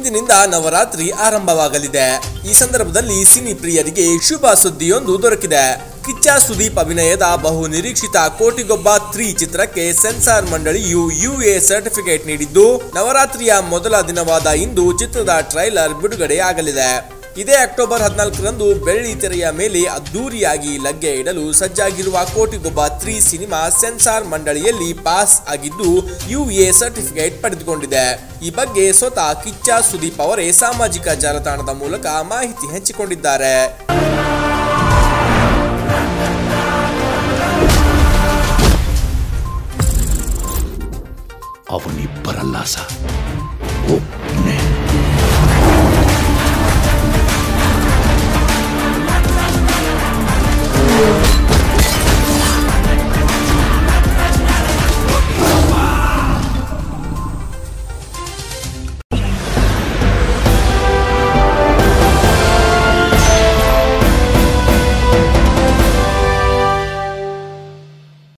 ಇಂದಿನಿಂದ ನವರಾತ್ರಿ ಆರಂಭವಾಗಲಿದೆ ಈ ಸಂದರ್ಭದಲ್ಲಿ ಸಿನಿ ಪ್ರಿಯರಿಗೆ ಶುಭ ಸುದ್ದಿಯೊಂದು ದೊರಕಿದೆ ಕಿಚ್ಚ ಸುದೀಪ್ ಅಭಿನಯದ ಬಹು ನಿರೀಕ್ಷಿತ ಕೋಟಿಗೊಬ್ಬ ತ್ರೀ ಚಿತ್ರಕ್ಕೆ ಸೆನ್ಸಾರ್ ಮಂಡಳಿಯು ಯುಎ ಸರ್ಟಿಫಿಕೇಟ್ ನೀಡಿದ್ದು ನವರಾತ್ರಿಯ ಮೊದಲ ದಿನವಾದ ಇಂದು ಚಿತ್ರದ ಟ್ರೈಲರ್ ಬಿಡುಗಡೆ ಆಗಲಿದೆ ಇದೇ ಅಕ್ಟೋಬರ್ ಹದಿನಾಲ್ಕರಂದು ಬೆಳ್ಳಿ ತೆರೆಯ ಮೇಲೆ ಅದ್ದೂರಿಯಾಗಿ ಲಗ್ಗೆ ಇಡಲು ಸಜ್ಜಾಗಿರುವ ಕೋಟಿಗೊಬ್ಬ ತ್ರೀ ಸಿನಿಮಾ ಸೆನ್ಸಾರ್ ಮಂಡಳಿಯಲ್ಲಿ ಪಾಸ್ ಆಗಿದ್ದು ಯುಎ ಸರ್ಟಿಫಿಕೇಟ್ ಪಡೆದುಕೊಂಡಿದೆ ಈ ಬಗ್ಗೆ ಸ್ವತಃ ಕಿಚ್ಚ ಸುದೀಪ್ ಅವರೇ ಸಾಮಾಜಿಕ ಜಾಲತಾಣದ ಮೂಲಕ ಮಾಹಿತಿ ಹಂಚಿಕೊಂಡಿದ್ದಾರೆ